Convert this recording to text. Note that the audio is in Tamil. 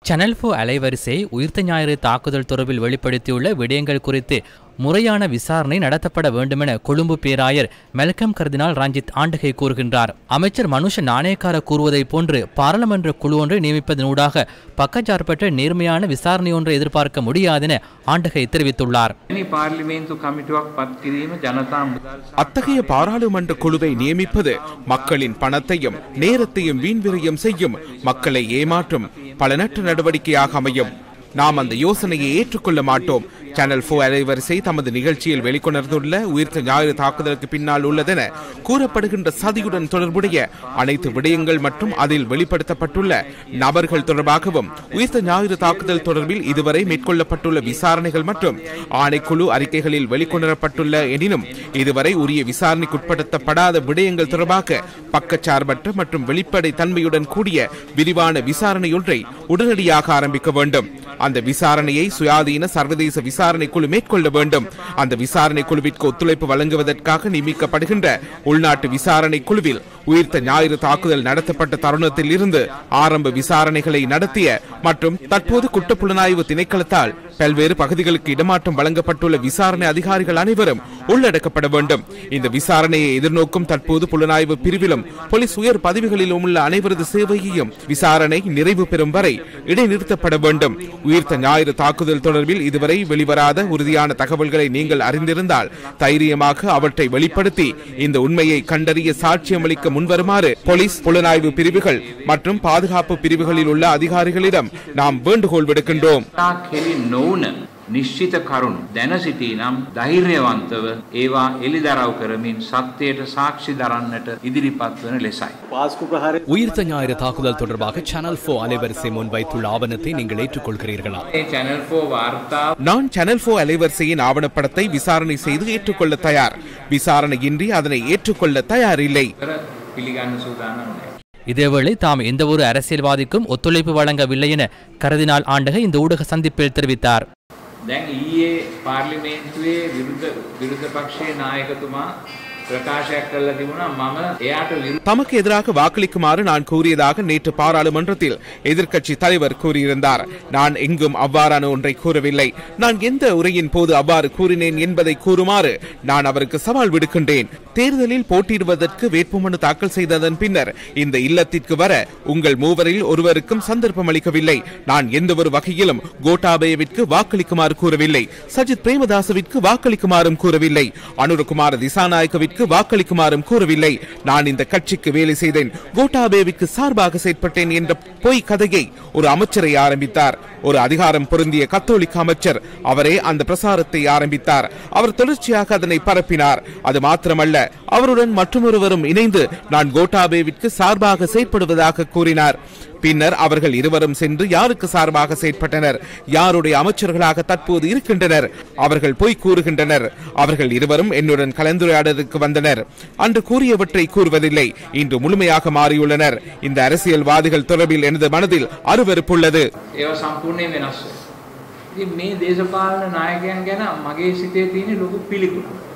சேனல் ஃபோ அலைவரிசை உயிர்த்த ஞாயிறு தாக்குதல் தொடர்பில் வெளிப்படுத்தியுள்ள விடயங்கள் குறித்து முறையான விசாரணை நடத்தப்பட வேண்டுமென கொழும்பு பேராயர் மெல்கம் கர்தினால் ரஞ்சித் ஆண்டகை கூறுகின்றார் அமைச்சர் மனுஷ நாணயக்கார கூறுவதைப் போன்று பாராளுமன்ற குழு ஒன்றை நியமிப்பதனூடாக பக்கச்சார்பற்ற நேர்மையான விசாரணை ஒன்றை எதிர்பார்க்க முடியாதென ஆண்டகை தெரிவித்துள்ளார் එනි පාර්ලිමේන්තු කමිටුවක් පත් කිරීම ජනතා මුදල් සහ அத்தகைய பாராளுமன்ற குழுவை நியமிப்பது மக்களின் பணத்தையும் நேரத்தையும் வீண்விரயம் செய்யும் மக்களை ஏமாற்றும் பலனற்ற நடவடிக்கையாக அமையும் நாம் அந்த யோசனையை ஏற்றுக்கொள்ள மாட்டோம் சேனல் ஃபோ அலைவரிசை தமது நிகழ்ச்சியில் வெளிக்கொணர்ந்துள்ள உயிர்த்த ஞாயிறு தாக்குதலுக்கு பின்னால் உள்ளதென கூறப்படுகின்ற சதியுடன் தொடர்புடைய அனைத்து விடயங்கள் மற்றும் அதில் வெளிப்படுத்தப்பட்டுள்ள நபர்கள் தொடர்பாகவும் உயிர்த்த ஞாயிறு தாக்குதல் தொடர்பில் இதுவரை மேற்கொள்ளப்பட்டுள்ள விசாரணைகள் மற்றும் ஆணைக்குழு அறிக்கைகளில் வெளிக்கொணரப்பட்டுள்ள எனினும் இதுவரை உரிய விசாரணைக்குட்படுத்தப்படாத விடயங்கள் தொடர்பாக பக்கச்சார்பற்ற மற்றும் வெளிப்படை தன்மையுடன் கூடிய விரிவான விசாரணையொன்றை உடனடியாக ஆரம்பிக்க வேண்டும் அந்த விசாரணையை சுயாதீன சர்வதேச விசாரணை குழு மேற்கொள்ள வேண்டும் அந்த விசாரணை குழுவிற்கு ஒத்துழைப்பு வழங்குவதற்காக நியமிக்கப்படுகின்ற உள்நாட்டு விசாரணை குழுவில் உயிர்த்த ஞாயிறு தாக்குதல் நடத்தப்பட்ட தருணத்தில் இருந்து ஆரம்ப விசாரணைகளை நடத்திய மற்றும் தற்போது குற்றப்புலனாய்வு திணைக்களத்தால் பல்வேறு பகுதிகளுக்கு இடமாற்றம் வழங்கப்பட்டுள்ள விசாரணை அதிகாரிகள் அனைவரும் உள்ளடக்கப்பட வேண்டும் இந்த விசாரணையை எதிர்நோக்கும் தற்போது புலனாய்வு பிரிவிலும் போலீஸ் உயர் பதவிகளிலும் உள்ள அனைவரது சேவையையும் விசாரணை நிறைவு பெறும் வரை இடைநிறுத்தப்பட வேண்டும் உயிர்த்த ஞாயிறு தாக்குதல் தொடர்பில் இதுவரை வெளிவராத உறுதியான தகவல்களை நீங்கள் அறிந்திருந்தால் தைரியமாக அவற்றை வெளிப்படுத்தி இந்த உண்மையை கண்டறிய சாட்சியமளிக்க முன்வருமாறு போலீஸ் புலனாய்வு பிரிவுகள் மற்றும் பாதுகாப்பு பிரிவுகளில் உள்ள அதிகாரிகளிடம் நாம் வேண்டுகோள் விடுக்கின்றோம் තා කෙලි නොවන නිශ්චිත කරුණු දැන සිටී නම් ධෛර්යවන්තව ඒවා එළිදරව් කරමින් සත්‍යයට සාක්ෂි දරන්නට ඉදිරිපත් වන ලෙසයි. පාස්කු ප්‍රහාරය உயிர்த்த ஞாயிறு தாக்குதல் தொடர்பாக சேனல் ஃபோ அலைவரிசை முன்வைத்துள்ள ஆவணத்தை நீங்கள் ஏற்றுக்கொள்கிறீர்களா ඒ චැනල් ෆෝ වාර්තාව நான் சேனல் ஃபோ அலைவரிசையின் ஆவணப்படத்தை விசாரணை செய்து ஏற்றுக்கொள்ள தயார் விசாரணையின்றி அதனை ஏற்றுக்கொள்ள தயாரில்லை කර පිළිගන්න සූදානම් නෑ. இதேவேளை தாம் எந்தவொரு அரசியல்வாதிக்கும் ஒத்துழைப்பு வழங்கவில்லை என கருதினால் ஆண்டகை இந்த ஊடக சந்திப்பில் தெரிவித்தார் දැන් ඊයේ පාර්ලිමේන්තුවේ විරුද්ධ විරුද්ධ පක්ෂයේ නායකතුමා ප්‍රකාශයක් කල්ලා තිබුණා මම එයාට විරු தமக்கு எதிராக வாக்களிக்குமாறு நான் கூறியதாக நேற்று பாராளுமன்றத்தில் எதிர்க்கட்சி தலைவர் கூறியிருந்தார் நான் எங்கும் அவ்வாறான ஒன்றை கூறவில்லை நான் எந்த உரையின் போது அவ்வாறு கூறினேன் என்பதை கூறுமாறு நான் அவருக்கு சவால் விடுக்கின்றேன் தேர்தலில் போட்டியிடுவதற்கு வேட்புமனு தாக்கல் செய்ததன் பின்னர் இந்த இல்லத்திற்கு வர உங்கள் மூவரில் ஒருவருக்கும் சந்தர்ப்பம் அளிக்கவில்லை நான் எந்த ஒரு வகையிலும் கோட்டாபயவிற்கு வாக்களிக்குமாறு கூறவில்லை சஜித் பிரேமதாசவிற்கு வாக்களிக்குமாறும் கூறவில்லை அனுரகுமார திசாநாயக்கவிற்கு வாக்களிக்குமாறும் கூறவில்லை நான் இந்த கட்சிக்கு வேலை செய்தேன் கோட்டாபேவிற்கு சார்பாக செயற்பட்டேன் என்ற பொய் கதையை ஒரு அமைச்சரை ஆரம்பித்தார் ஒரு அதிகாரம் பொருந்திய கத்தோலிக்க அமைச்சர் அவரே அந்த பிரசாரத்தை ஆரம்பித்தார் அவர் தொடர்ச்சியாக அதனை பரப்பினார் அது மாத்திரமல்ல அவருடன் மற்றொருவரும் இணைந்து நான் கோட்டாபேவிற்கு சார்பாக செயற்படுவதாக கூறினார் பின்னர் அவர்கள் இருவரும் சென்று யாருக்கு சார்பாக செயற்பட்டனர் யாருடைய அமைச்சர்களாக தற்போது இருக்கின்றனர் அவர்கள் போய் கூறுகின்றனர் அவர்கள் இருவரும் என்னுடன் கலந்துரையாடலுக்கு வந்தனர் அன்று கூறியவற்றை கூறுவதில்லை இன்று முழுமையாக மாறியுள்ளனர் இந்த அரசியல்வாதிகள் தொடர்பில் எனது மனதில் அருவருப்புள்ளது ඒව සම්පූර්ණයෙන් වෙනස් වෙනවා. ඉතින් මේ දේශපාලන නායකයන් ගැන මගේ සිතේ තියෙන ලොකු පිළිකුල.